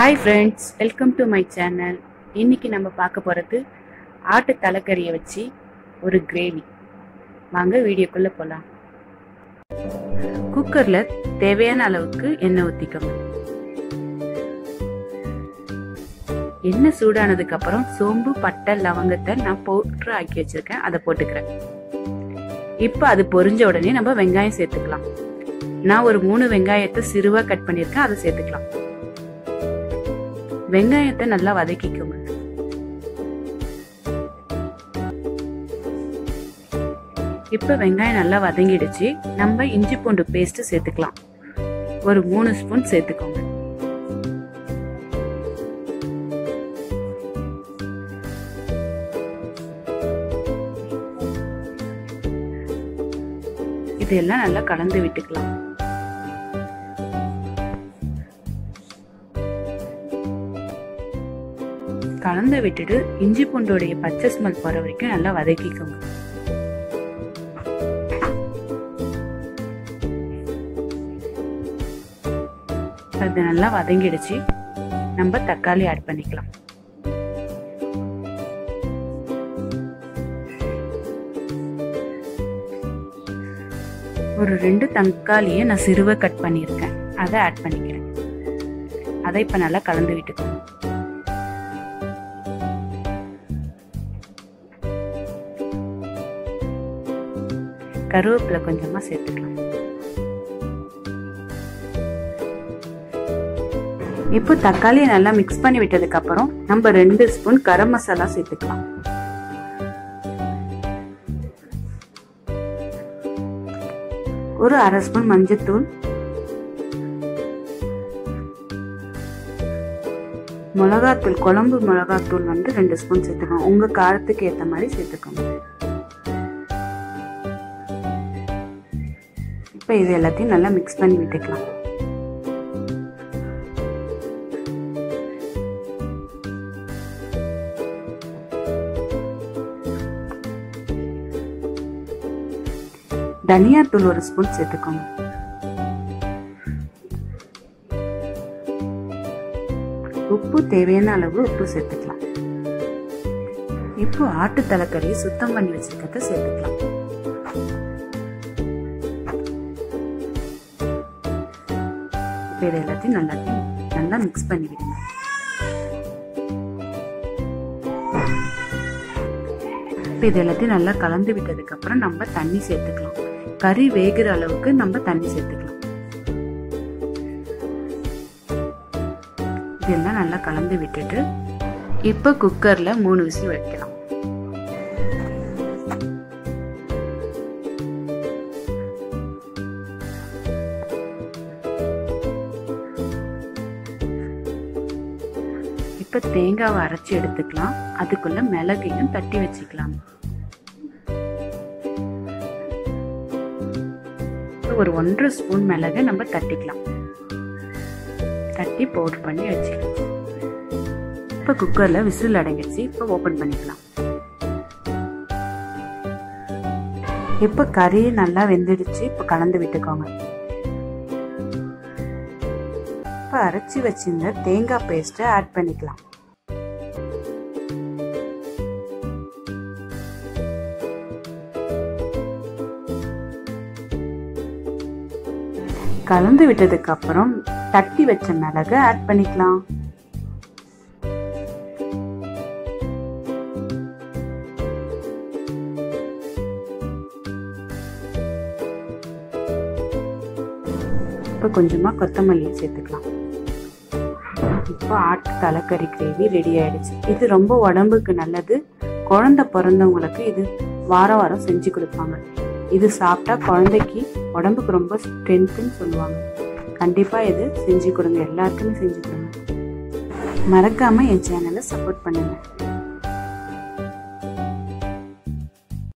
hi friends welcome to my channel இன்னைக்கு நம்ம பார்க்க போகிறது ஆட்டு தலைக்கறியை வச்சு ஒரு கிரேவி வாங்க வீடியோக்குள்ளே போகலாம் குக்கரில் தேவையான அளவுக்கு எண்ணெய் ஊற்றிக்கோங்க எண்ணெய் சூடானதுக்கு அப்புறம் சோம்பு பட்டை லவங்கத்தை நான் போட்டு ஆக்கி வச்சிருக்கேன் அதை போட்டுக்கிறேன் இப்போ அது பொரிஞ்ச உடனே நம்ம வெங்காயம் சேர்த்துக்கலாம் நான் ஒரு மூணு வெங்காயத்தை சிறுவாக கட் பண்ணியிருக்கேன் அதை சேர்த்துக்கலாம் வெங்காயத்தை நல்லா வதக்கிக்கோங்க இப்ப வெங்காயம் நல்லா வதங்கிடுச்சு நம்ம இஞ்சி பூண்டு பேஸ்ட் சேர்த்துக்கலாம் ஒரு மூணு ஸ்பூன் சேர்த்துக்கோங்க இதெல்லாம் நல்லா கலந்து விட்டுக்கலாம் கலந்து விட்டுட்டு இஞ்சி பூண்டோடைய பச்சை ஸ்மெல் போற வரைக்கும் நல்லா வதக்கிக்கோங்க அது நல்லா வதங்கிடுச்சு நம்ம தக்காளி ஆட் பண்ணிக்கலாம் ஒரு ரெண்டு தக்காளியை நான் சிறுவை கட் பண்ணியிருக்கேன் அதை ஆட் பண்ணிக்கிறேன் அதை இப்போ நல்லா கலந்து விட்டுக்கோங்க கருவேப்பிலை கொஞ்சமா சேர்த்துக்கலாம் இப்போ தக்காளியை நல்லா மிக்ஸ் பண்ணி விட்டதுக்கு அப்புறம் நம்ம ரெண்டு ஸ்பூன் கரம் மசாலா சேர்த்துக்கலாம் ஒரு அரை ஸ்பூன் மஞ்சத்தூள் மிளகாத்தூள் குழம்பு மிளகாத்தூள் வந்து ரெண்டு ஸ்பூன் சேர்த்துக்கோங்க உங்க காரத்துக்கு ஏற்ற மாதிரி சேர்த்துக்கோங்க இப்போ இது எல்லாத்தையும் நல்லா மிக்ஸ் பண்ணி விட்டுக்கலாம் தனியாத்தூள் ஒரு ஸ்பூன் சேர்த்துக்கோங்க உப்பு தேவையான அளவு உப்பு சேர்த்துக்கலாம் இப்போ ஆட்டு தலைக்கறியை சுத்தம் பண்ணி வச்சிருக்கிறத சேர்த்துக்கலாம் இப்போ இது எல்லாத்தையும் நல்லா நல்லா மிக்ஸ் பண்ணி விடுங்க இப்போ இது எல்லாத்தையும் நல்லா கலந்து விட்டதுக்கு அப்புறம் நம்ம தண்ணி சேர்த்துக்கலாம் கறி வேகிற அளவுக்கு நம்ம தண்ணி சேர்த்துக்கலாம் இதெல்லாம் நல்லா கலந்து விட்டுட்டு இப்போ குக்கர்ல மூணு விசில் வைக்கலாம் இப்போ தேங்காவை அரைச்சி எடுத்துக்கலாம் அதுக்குள்ள மிளகையும் தட்டி வச்சுக்கலாம் ஒரு ஒன்றரை ஸ்பூன் மிளகை நம்ம தட்டிக்கலாம் தட்டி பவுடர் பண்ணி வச்சுக்கலாம் இப்போ குக்கரில் விசில் அடங்கிடுச்சு இப்போ ஓப்பன் பண்ணிக்கலாம் இப்போ கறி நல்லா வெந்துடுச்சு இப்போ கலந்து விட்டுக்கோங்க இப்போ அரைச்சி வச்சிருந்த தேங்காய் பேஸ்ட்டை ஆட் பண்ணிக்கலாம் கலந்து விட்டதுக்கு அப்புறம் தட்டி வச்ச மிளகு ஆட் பண்ணிக்கலாம் இப்போ கொஞ்சமா கொத்தமல்லி சேர்த்துக்கலாம் இப்போ ஆட்டு தலைக்கறி கிரேவி ரெடி ஆயிடுச்சு இது ரொம்ப உடம்புக்கு நல்லது குழந்தை பிறந்தவங்களுக்கு இது வாரம் வாரம் செஞ்சு கொடுப்பாங்க இது சாப்பிட்டா குழந்தைக்கு உடம்புக்கு ரொம்ப ஸ்ட்ரென்த்துன்னு சொல்லுவாங்க கண்டிப்பாக இது செஞ்சு கொடுங்க எல்லாருக்குமே செஞ்சு கொடுங்க மறக்காமல் என் சேனலை சப்போர்ட் பண்ணுங்கள்